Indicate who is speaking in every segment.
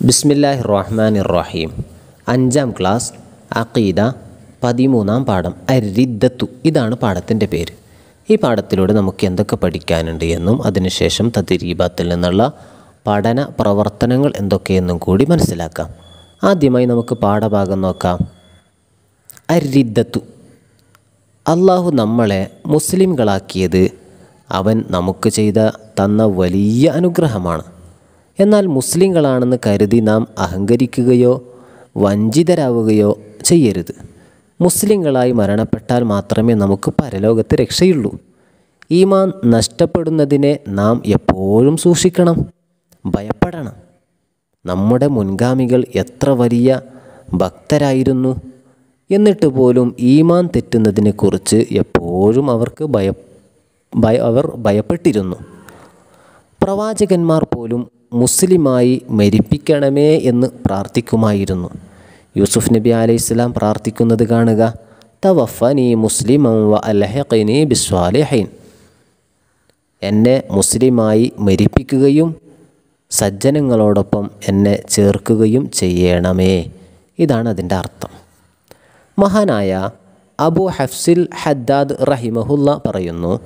Speaker 1: ബിസ്മില്ലാഹി റഹ്മാൻ റഹീം അഞ്ചാം ക്ലാസ് അഖീദ പതിമൂന്നാം പാഠം അരിദ്ദത്തു ഇതാണ് പാഠത്തിൻ്റെ പേര് ഈ പാഠത്തിലൂടെ നമുക്ക് എന്തൊക്കെ പഠിക്കാനുണ്ട് എന്നും അതിനുശേഷം തദ്രീബാത്തിൽ നിന്നുള്ള പഠന പ്രവർത്തനങ്ങൾ എന്തൊക്കെയെന്നും കൂടി മനസ്സിലാക്കാം ആദ്യമായി നമുക്ക് പാഠഭാഗം നോക്കാം അരിദ്ദത്തു അള്ളാഹു നമ്മളെ മുസ്ലിംകളാക്കിയത് അവൻ നമുക്ക് ചെയ്ത തന്ന വലിയ അനുഗ്രഹമാണ് എന്നാൽ മുസ്ലിങ്ങളാണെന്ന് കരുതി നാം അഹങ്കരിക്കുകയോ വഞ്ചിതരാവുകയോ ചെയ്യരുത് മുസ്ലിങ്ങളായി മരണപ്പെട്ടാൽ മാത്രമേ നമുക്ക് പരലോകത്ത് രക്ഷയുള്ളൂ ഈമാൻ നഷ്ടപ്പെടുന്നതിനെ നാം എപ്പോഴും സൂക്ഷിക്കണം ഭയപ്പെടണം നമ്മുടെ മുൻഗാമികൾ എത്ര വലിയ ഭക്തരായിരുന്നു എന്നിട്ട് പോലും ഈമാൻ തെറ്റുന്നതിനെക്കുറിച്ച് എപ്പോഴും അവർക്ക് ഭയ ഭയ അവർ ഭയപ്പെട്ടിരുന്നു പ്രവാചകന്മാർ പോലും മുസ്ലിമായി മരിപ്പിക്കണമേ എന്ന് പ്രാർത്ഥിക്കുമായിരുന്നു യൂസുഫ് നബി അലൈഹി സ്വലാം പ്രാർത്ഥിക്കുന്നത് കാണുക തവഫനി മുസ്ലിമം വ അലഹഖിനി ബിസ്വാലിഹൈൻ എന്നെ മുസ്ലിമായി മരിപ്പിക്കുകയും സജ്ജനങ്ങളോടൊപ്പം എന്നെ ചേർക്കുകയും ചെയ്യണമേ ഇതാണ് അതിൻ്റെ അർത്ഥം മഹാനായ അബു ഹഫ്സിൽ ഹദ്ദാദ് റഹിമഹുല്ല പറയുന്നു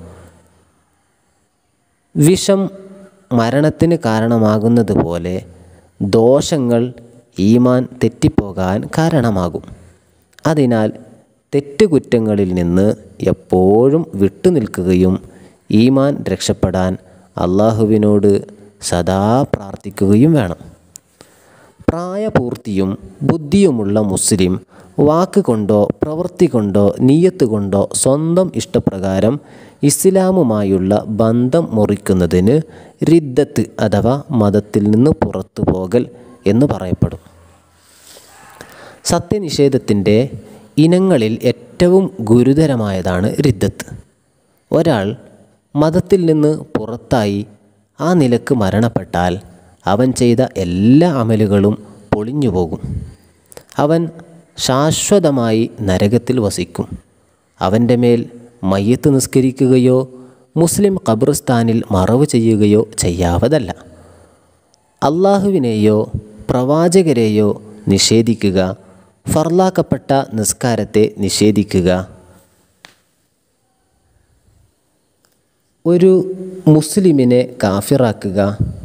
Speaker 1: വിഷം മരണത്തിന് കാരണമാകുന്നത് പോലെ ദോഷങ്ങൾ ഈമാൻ തെറ്റിപ്പോകാൻ കാരണമാകും അതിനാൽ തെറ്റുകുറ്റങ്ങളിൽ നിന്ന് എപ്പോഴും വിട്ടുനിൽക്കുകയും ഈമാൻ രക്ഷപ്പെടാൻ അള്ളാഹുവിനോട് സദാ പ്രാർത്ഥിക്കുകയും വേണം പ്രായപൂർത്തിയും ബുദ്ധിയുമുള്ള മുസ്ലിം വാക്ക് കൊണ്ടോ പ്രവൃത്തി കൊണ്ടോ നീയത്ത് കൊണ്ടോ സ്വന്തം ഇഷ്ടപ്രകാരം ഇസ്ലാമുമായുള്ള ബന്ധം മുറിക്കുന്നതിന് റിദ്ദത്ത് അഥവാ മതത്തിൽ നിന്ന് പുറത്തു പോകൽ എന്ന് പറയപ്പെടും സത്യനിഷേധത്തിൻ്റെ ഇനങ്ങളിൽ ഏറ്റവും ഗുരുതരമായതാണ് റിദ്ദത്ത് ഒരാൾ മതത്തിൽ നിന്ന് പുറത്തായി ആ നിലക്ക് മരണപ്പെട്ടാൽ അവൻ ചെയ്ത എല്ലാ അമലുകളും പൊളിഞ്ഞു പോകും അവൻ ശാശ്വതമായി നരകത്തിൽ വസിക്കും അവൻ്റെ മേൽ മയ്യത്ത് നിസ്കരിക്കുകയോ മുസ്ലിം ഖബർസ്ഥാനിൽ മറവ് ചെയ്യുകയോ ചെയ്യാവതല്ല അള്ളാഹുവിനെയോ പ്രവാചകരെയോ നിഷേധിക്കുക ഫർലാക്കപ്പെട്ട നിസ്കാരത്തെ നിഷേധിക്കുക ഒരു മുസ്ലിമിനെ കാഫിറാക്കുക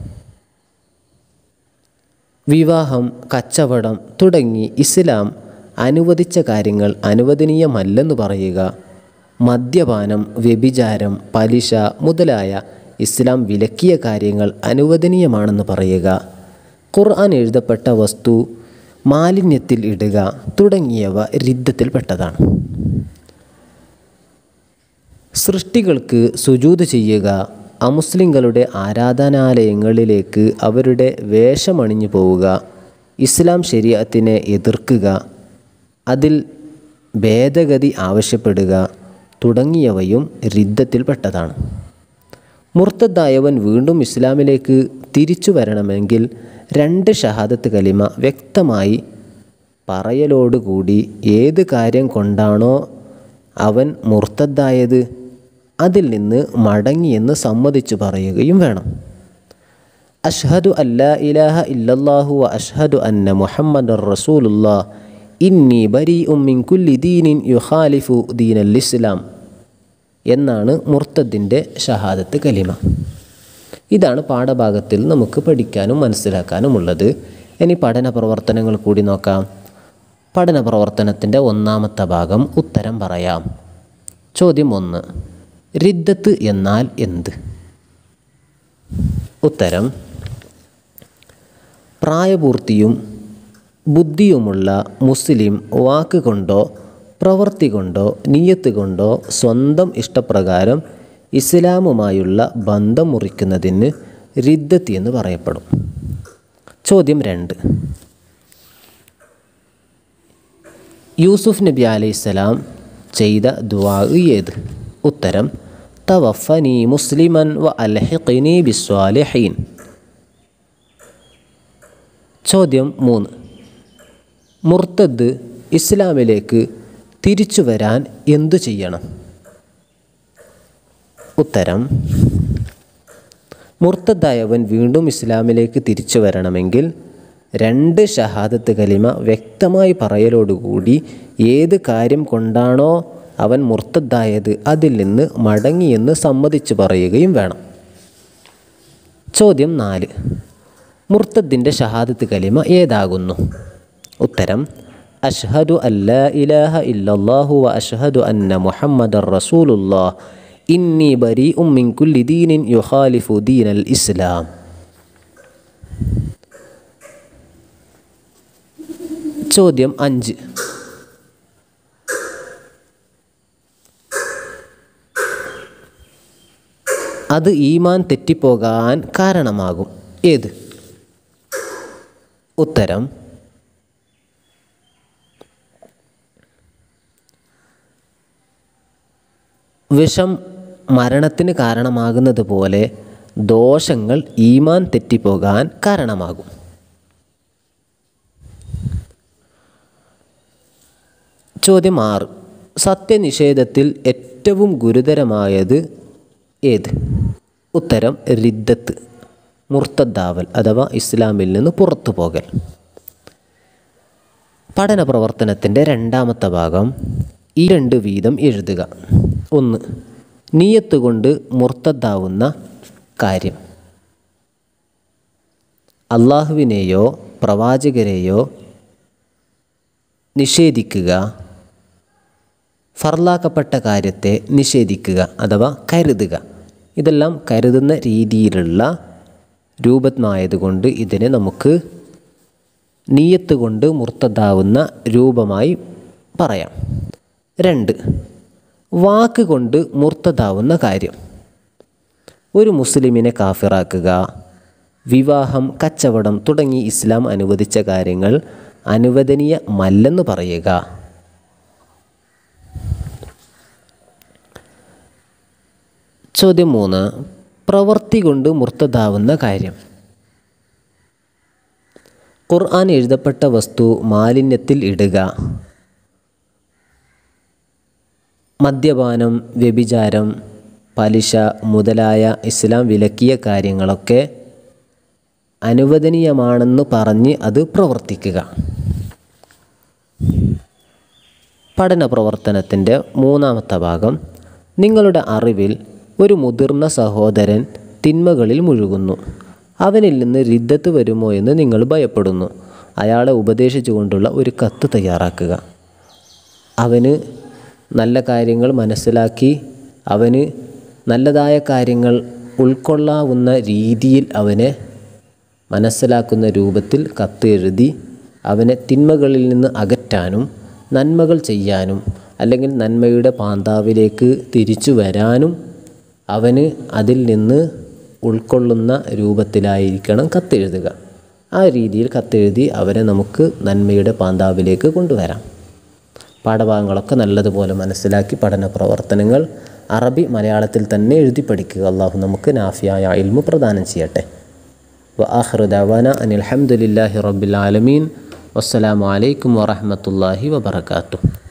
Speaker 1: വിവാഹം കച്ചവടം തുടങ്ങി ഇസ്ലാം അനുവദിച്ച കാര്യങ്ങൾ അനുവദനീയമല്ലെന്ന് പറയുക മദ്യപാനം വ്യഭിചാരം പലിശ മുതലായ ഇസ്ലാം വിലക്കിയ കാര്യങ്ങൾ അനുവദനീയമാണെന്ന് പറയുക ഖുർആൻ എഴുതപ്പെട്ട വസ്തു മാലിന്യത്തിൽ ഇടുക തുടങ്ങിയവ രിദ്ധത്തിൽപ്പെട്ടതാണ് സൃഷ്ടികൾക്ക് സുജൂത് ചെയ്യുക അമുസ്ലിങ്ങളുടെ ആരാധനാലയങ്ങളിലേക്ക് അവരുടെ വേഷമണിഞ്ഞു പോവുക ഇസ്ലാം ശരീഅത്തിനെ എതിർക്കുക അതിൽ ഭേദഗതി ആവശ്യപ്പെടുക തുടങ്ങിയവയും രിദ്ധത്തിൽപ്പെട്ടതാണ് മുർത്തദ്ദായവൻ വീണ്ടും ഇസ്ലാമിലേക്ക് തിരിച്ചു വരണമെങ്കിൽ രണ്ട് ഷഹാദത്ത് കലിമ വ്യക്തമായി പറയലോടുകൂടി ഏത് കാര്യം കൊണ്ടാണോ അവൻ മുർത്തദ്ദായത് അതിൽ നിന്ന് മടങ്ങിയെന്ന് സമ്മതിച്ചു പറയുകയും വേണം അഷ്ഹദു അല്ലാ ഇലാഹ ഇല്ലല്ലാഹു വ അഷ്ഹദു അന്ന മുഹമ്മദ് റസൂലുല്ലാ ഇന്നി ബരി ഉമ്മിൻ കുല്ലി ദീനിൻ യുഖാലിഫു ദീനൽ ഇസ്ലാം എന്നാണ് മുർത്തദിൻ്റെ ഷഹാദത്ത് കലിമ ഇതാണ് പാഠഭാഗത്തിൽ നമുക്ക് പഠിക്കാനും മനസ്സിലാക്കാനുമുള്ളത് ഇനി പഠന പ്രവർത്തനങ്ങൾ കൂടി നോക്കാം പഠന പ്രവർത്തനത്തിൻ്റെ ഒന്നാമത്തെ ഭാഗം ഉത്തരം പറയാം ചോദ്യം ഒന്ന് റിദ്ദത്ത് എന്നാൽ എന്ത് ഉത്തരം പ്രായപൂർത്തിയും ബുദ്ധിയുമുള്ള മുസ്ലിം വാക്ക് കൊണ്ടോ പ്രവൃത്തി കൊണ്ടോ നീയത്ത് കൊണ്ടോ സ്വന്തം ഇഷ്ടപ്രകാരം ഇസ്ലാമുമായുള്ള ബന്ധം മുറിക്കുന്നതിന് റിദ്ദത്ത് എന്ന് പറയപ്പെടും ചോദ്യം രണ്ട് യൂസുഫ് നബി അലൈഹിസ്സലാം ചെയ്ത ദുവാ ഏത് ഉത്തരം തവഫനി മുസ്ലിമൻ വ അൽഹിഖിനി ബിസ്വാലിഹീൻ ചോദ്യം മൂന്ന് മുർത്തദ് ഇസ്ലാമിലേക്ക് തിരിച്ചു വരാൻ എന്തു ചെയ്യണം ഉത്തരം മുർത്തദ്ദായവൻ വീണ്ടും ഇസ്ലാമിലേക്ക് തിരിച്ചു വരണമെങ്കിൽ രണ്ട് ഷഹാദത്ത് കലിമ വ്യക്തമായി പറയലോടുകൂടി ഏത് കാര്യം കൊണ്ടാണോ അവൻ മുർത്തദ്ദായത് അതിൽ നിന്ന് മടങ്ങിയെന്ന് സമ്മതിച്ചു പറയുകയും വേണം ചോദ്യം നാല് മുർത്തദ്ദിൻ്റെ ഷഹാദത്ത് കലിമ ഏതാകുന്നു ഉത്തരം അഷ്ഹദു അല്ലാ ഇലാഹ ഇല്ലല്ലാഹു വ അഷ്ഹദു അന്ന മുഹമ്മദർ റസൂലുല്ലാ ഇന്നി ബരി ഉമ്മിൻ കുല്ലി ദീനിൻ യുഖാലിഫു ദീനൽ ഇസ്ലാം ചോദ്യം അഞ്ച് അത് ഈമാൻ തെറ്റിപ്പോകാൻ കാരണമാകും ഏത് ഉത്തരം വിഷം മരണത്തിന് കാരണമാകുന്നത് പോലെ ദോഷങ്ങൾ ഈമാൻ തെറ്റിപ്പോകാൻ കാരണമാകും ചോദ്യം ആറ് സത്യനിഷേധത്തിൽ ഏറ്റവും ഗുരുതരമായത് ഏത് ഉത്തരം റിദ്ദത്ത് മുർത്തദ്ദാവൽ അഥവാ ഇസ്ലാമിൽ നിന്ന് പുറത്തു പോകൽ പഠന പ്രവർത്തനത്തിൻ്റെ രണ്ടാമത്തെ ഭാഗം ഈ രണ്ട് വീതം എഴുതുക ഒന്ന് നീയത്ത് കൊണ്ട് മുർത്തദ്ദാവുന്ന കാര്യം അള്ളാഹുവിനെയോ പ്രവാചകരെയോ നിഷേധിക്കുക ഫർലാക്കപ്പെട്ട കാര്യത്തെ നിഷേധിക്കുക അഥവാ കരുതുക ഇതെല്ലാം കരുതുന്ന രീതിയിലുള്ള രൂപമായതുകൊണ്ട് ഇതിനെ നമുക്ക് നീയത്ത് കൊണ്ട് മുർത്തതാവുന്ന രൂപമായി പറയാം രണ്ട് വാക്ക് കൊണ്ട് മുർത്തതാവുന്ന കാര്യം ഒരു മുസ്ലിമിനെ കാഫിറാക്കുക വിവാഹം കച്ചവടം തുടങ്ങി ഇസ്ലാം അനുവദിച്ച കാര്യങ്ങൾ അനുവദനീയമല്ലെന്ന് പറയുക ചോദ്യം മൂന്ന് പ്രവൃത്തി കൊണ്ട് മുർത്തതാവുന്ന കാര്യം ഖുർആൻ എഴുതപ്പെട്ട വസ്തു മാലിന്യത്തിൽ ഇടുക മദ്യപാനം വ്യഭിചാരം പലിശ മുതലായ ഇസ്ലാം വിലക്കിയ കാര്യങ്ങളൊക്കെ അനുവദനീയമാണെന്ന് പറഞ്ഞ് അത് പ്രവർത്തിക്കുക പഠന പ്രവർത്തനത്തിൻ്റെ മൂന്നാമത്തെ ഭാഗം നിങ്ങളുടെ അറിവിൽ ഒരു മുതിർന്ന സഹോദരൻ തിന്മകളിൽ മുഴുകുന്നു അവനിൽ നിന്ന് രിദ്ധത്ത് വരുമോ എന്ന് നിങ്ങൾ ഭയപ്പെടുന്നു അയാളെ ഉപദേശിച്ചുകൊണ്ടുള്ള ഒരു കത്ത് തയ്യാറാക്കുക അവന് നല്ല കാര്യങ്ങൾ മനസ്സിലാക്കി അവന് നല്ലതായ കാര്യങ്ങൾ ഉൾക്കൊള്ളാവുന്ന രീതിയിൽ അവനെ മനസ്സിലാക്കുന്ന രൂപത്തിൽ കത്ത് എഴുതി അവനെ തിന്മകളിൽ നിന്ന് അകറ്റാനും നന്മകൾ ചെയ്യാനും അല്ലെങ്കിൽ നന്മയുടെ പാന്താവിലേക്ക് തിരിച്ചു വരാനും അവന് അതിൽ നിന്ന് ഉൾക്കൊള്ളുന്ന രൂപത്തിലായിരിക്കണം കത്തെഴുതുക ആ രീതിയിൽ കത്തെഴുതി അവരെ നമുക്ക് നന്മയുടെ പാന്താവിലേക്ക് കൊണ്ടുവരാം പാഠഭാഗങ്ങളൊക്കെ നല്ലതുപോലെ മനസ്സിലാക്കി പഠന പ്രവർത്തനങ്ങൾ അറബി മലയാളത്തിൽ തന്നെ എഴുതി പഠിക്കുക അള്ളാഹു നമുക്ക് നാഫിയായ ഇൽമു പ്രദാനം ചെയ്യട്ടെ വ ആഖിറു ദഅവാന അനിൽ ഹംദുലില്ലാഹി റബ്ബിൽ ആലമീൻ വസ്സലാമു അലൈക്കും വറഹ്മത്തുള്ളാഹി വബറകാതുഹു